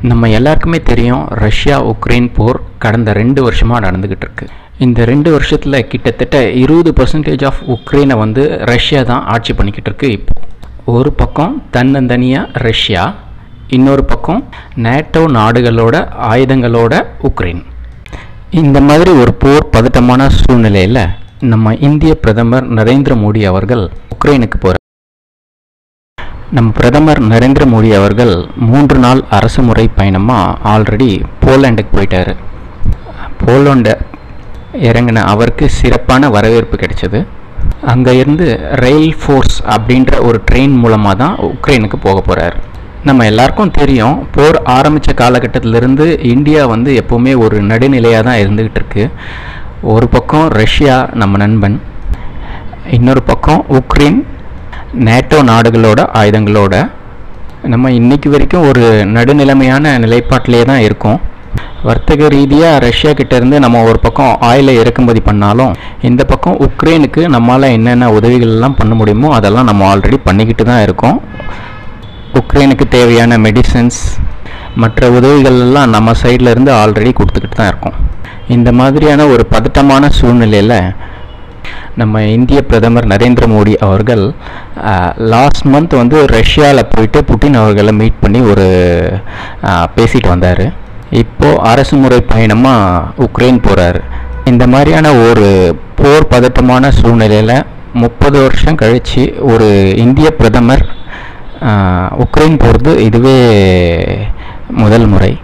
நம்ம எல்லாருக்குமே தெரியும் ரஷ்யா உக்ரைன் போர் கடந்த ரெண்டு வருஷமாக நடந்துக்கிட்டு இருக்கு இந்த ரெண்டு வருஷத்தில் கிட்டத்தட்ட இருபது பர்சன்டேஜ் ஆஃப் உக்ரைனை வந்து ரஷ்யா தான் ஆட்சி பண்ணிக்கிட்டு இருக்கு இப்போ ஒரு பக்கம் தன்னந்தனியாக ரஷ்யா இன்னொரு பக்கம் நேட்டோ நாடுகளோட ஆயுதங்களோட உக்ரைன் இந்த மாதிரி ஒரு போர் பதட்டமான சூழ்நிலையில் நம்ம இந்திய பிரதமர் நரேந்திர மோடி அவர்கள் உக்ரைனுக்கு போகிறார் நம்ம பிரதமர் நரேந்திர மோடி அவர்கள் மூன்று நாள் அரசுமுறை பயணமாக ஆல்ரெடி போலாண்டுக்கு போயிட்டாரு போலாண்டை இறங்கின அவருக்கு சிறப்பான வரவேற்பு கிடைச்சது அங்கே இருந்து ரயில் ஃபோர்ஸ் அப்படின்ற ஒரு ட்ரெயின் மூலமாக தான் உக்ரைனுக்கு போக போகிறார் நம்ம எல்லாருக்கும் தெரியும் போர் ஆரம்பித்த காலகட்டத்திலிருந்து இந்தியா வந்து எப்போவுமே ஒரு நடுநிலையாக தான் இருந்துக்கிட்டு இருக்கு ஒரு பக்கம் ரஷ்யா நம்ம நண்பன் இன்னொரு பக்கம் உக்ரைன் நேட்டோ நாடுகளோட ஆயுதங்களோட நம்ம இன்னைக்கு வரைக்கும் ஒரு நடுநிலைமையான நிலைப்பாட்டிலே தான் இருக்கோம் வர்த்தக ரீதியாக ரஷ்யா கிட்ட இருந்து நம்ம ஒரு பக்கம் ஆயிலை இறக்குமதி பண்ணாலும் இந்த பக்கம் உக்ரைனுக்கு நம்மளால் என்னென்ன உதவிகள் எல்லாம் பண்ண முடியுமோ அதெல்லாம் நம்ம ஆல்ரெடி பண்ணிக்கிட்டு தான் இருக்கோம் உக்ரைனுக்கு தேவையான மெடிசன்ஸ் மற்ற உதவிகள் எல்லாம் நம்ம சைடில் இருந்து ஆல்ரெடி கொடுத்துக்கிட்டு தான் இருக்கோம் இந்த மாதிரியான ஒரு பதட்டமான சூழ்நிலையில் நம்ம இந்திய பிரதமர் நரேந்திர மோடி அவர்கள் லாஸ்ட் மந்த் வந்து ரஷ்யாவில் போயிட்டு புட்டின் அவர்களை மீட் பண்ணி ஒரு பேசிட்டு வந்தார் இப்போது அரசு முறை பயணமாக உக்ரைன் போகிறாரு இந்த மாதிரியான ஒரு போர் பதட்டமான சூழ்நிலையில் முப்பது வருஷம் கழித்து ஒரு இந்திய பிரதமர் உக்ரைன் போகிறது இதுவே முதல் முறை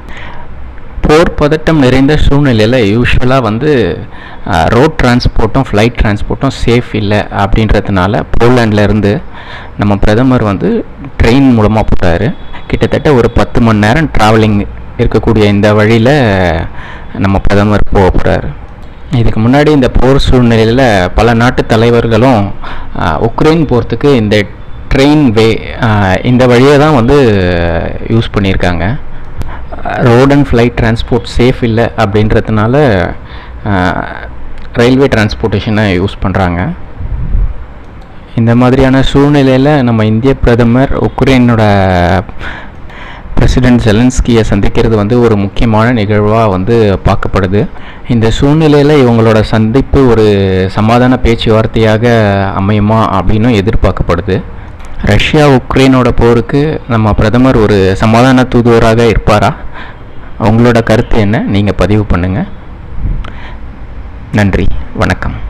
போர் பதட்டம் நிறைந்த சூழ்நிலையில் யூஸ்வலாக வந்து ரோட் டிரான்ஸ்போர்ட்டும் ஃப்ளைட் டிரான்ஸ்போர்ட்டும் சேஃப் இல்லை அப்படின்றதுனால போலாண்ட்லேருந்து நம்ம பிரதமர் வந்து ட்ரெயின் மூலமாக போட்டார் கிட்டத்தட்ட ஒரு பத்து மணி நேரம் ட்ராவலிங் இருக்கக்கூடிய இந்த வழியில் நம்ம பிரதமர் போக போகிறாரு இதுக்கு முன்னாடி இந்த போர் சூழ்நிலையில் பல நாட்டு தலைவர்களும் உக்ரைன் போகிறதுக்கு இந்த ட்ரெயின் வே இந்த வழியை தான் வந்து யூஸ் பண்ணியிருக்காங்க road and flight transport safe இல்லை அப்படின்றதுனால ரயில்வே டிரான்ஸ்போர்ட்டேஷனை யூஸ் பண்ணுறாங்க இந்த மாதிரியான சூழ்நிலையில் நம்ம இந்திய பிரதமர் உக்ரைனோட பிரசிடென்ட் ஜெலன்ஸ்கியை சந்திக்கிறது வந்து ஒரு முக்கியமான நிகழ்வாக வந்து பார்க்கப்படுது இந்த சூழ்நிலையில் இவங்களோட சந்திப்பு ஒரு சமாதான பேச்சுவார்த்தையாக அமையுமா அப்படின்னும் எதிர்பார்க்கப்படுது ரஷ்யா உக்ரைனோட போருக்கு நம்ம பிரதமர் ஒரு சமாதான தூதுவராக இருப்பாரா உங்களோட கருத்து என்ன நீங்கள் பதிவு பண்ணுங்கள் நன்றி வணக்கம்